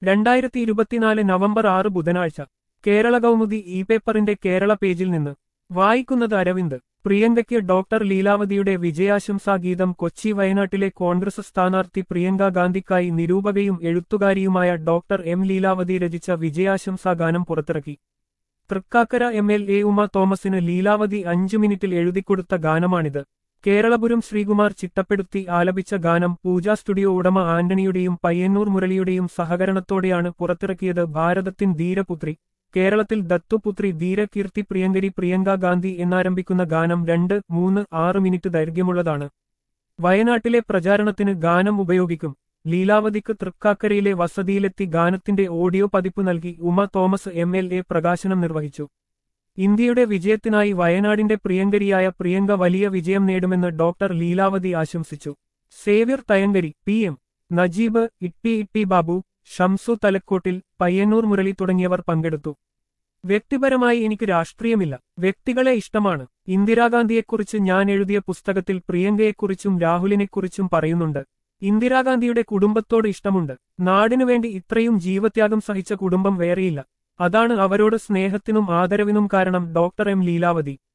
രണ്ടായിരത്തി ഇരുപത്തിനാല് നവംബർ ആറ് ബുധനാഴ്ച കേരള കൗമുദി ഇ പേപ്പറിന്റെ കേരള പേജിൽ നിന്ന് വായിക്കുന്നത് അരവിന്ദ് പ്രിയങ്കയ്ക്ക് ഡോക്ടർ ലീലാവതിയുടെ വിജയാശംസാ ഗീതം കൊച്ചി വയനാട്ടിലെ കോൺഗ്രസ് സ്ഥാനാർത്ഥി പ്രിയങ്ക ഗാന്ധിക്കായി നിരൂപകയും എഴുത്തുകാരിയുമായ ഡോക്ടർ എം ലീലാവതി രചിച്ച വിജയാശംസാ ഗാനം പുറത്തിറക്കി Thrikkakara M L A Uma തോമസിന് ലീലാവതി അഞ്ചു മിനിറ്റിൽ എഴുതിക്കൊടുത്ത ഗാനമാണിത് കേരളപുരം ശ്രീകുമാർ ചിട്ടപ്പെടുത്തി ആലപിച്ച ഗാനം പൂജ സ്റ്റുഡിയോ ഉടമ ആന്റണിയുടെയും പയ്യന്നൂർ മുരളിയുടെയും സഹകരണത്തോടെയാണ് പുറത്തിറക്കിയത് ഭാരതത്തിൻ ധീരപുത്രി കേരളത്തിൽ ദത്തുപുത്രി ധീരകീർത്തി പ്രിയങ്കരി പ്രിയങ്ക ഗാന്ധി എന്നാരംഭിക്കുന്ന ഗാനം രണ്ട് മൂന്ന് ആറ് മിനിറ്റ് ദൈർഘ്യമുള്ളതാണ് വയനാട്ടിലെ പ്രചാരണത്തിന് ഗാനം ഉപയോഗിക്കും ലീലാവതിക്ക് തൃക്കാക്കരയിലെ വസതിയിലെത്തി ഗാനത്തിന്റെ ഓഡിയോ പതിപ്പ് നൽകി Uma Thomas M L A പ്രകാശനം നിർവഹിച്ചു ഇന്ത്യയുടെ വിജയത്തിനായി വയനാടിന്റെ പ്രിയങ്കരിയായ പ്രിയങ്ക വലിയ വിജയം നേടുമെന്ന് ഡോക്ടർ ലീലാവതി ആശംസിച്ചു സേവ്യർ തയങ്കരി പി എം നജീബ് ഇട്ടി ഇട്ടി ബാബു ഷംസു തലക്കോട്ടിൽ പയ്യന്നൂർ മുരളി തുടങ്ങിയവർ പങ്കെടുത്തു വ്യക്തിപരമായി എനിക്ക് രാഷ്ട്രീയമില്ല വ്യക്തികളെ ഇഷ്ടമാണ് ഇന്ദിരാഗാന്ധിയെക്കുറിച്ച് ഞാൻ എഴുതിയ പുസ്തകത്തിൽ പ്രിയങ്കയെക്കുറിച്ചും രാഹുലിനെക്കുറിച്ചും പറയുന്നുണ്ട് ഇന്ദിരാഗാന്ധിയുടെ കുടുംബത്തോട് ഇഷ്ടമുണ്ട് നാടിനുവേണ്ടി ഇത്രയും ജീവത്യാഗം സഹിച്ച കുടുംബം വേറെയില്ല അതാണ് അവരോട് സ്നേഹത്തിനും ആദരവിനും കാരണം ഡോക്ടർ എം ലീലാവതി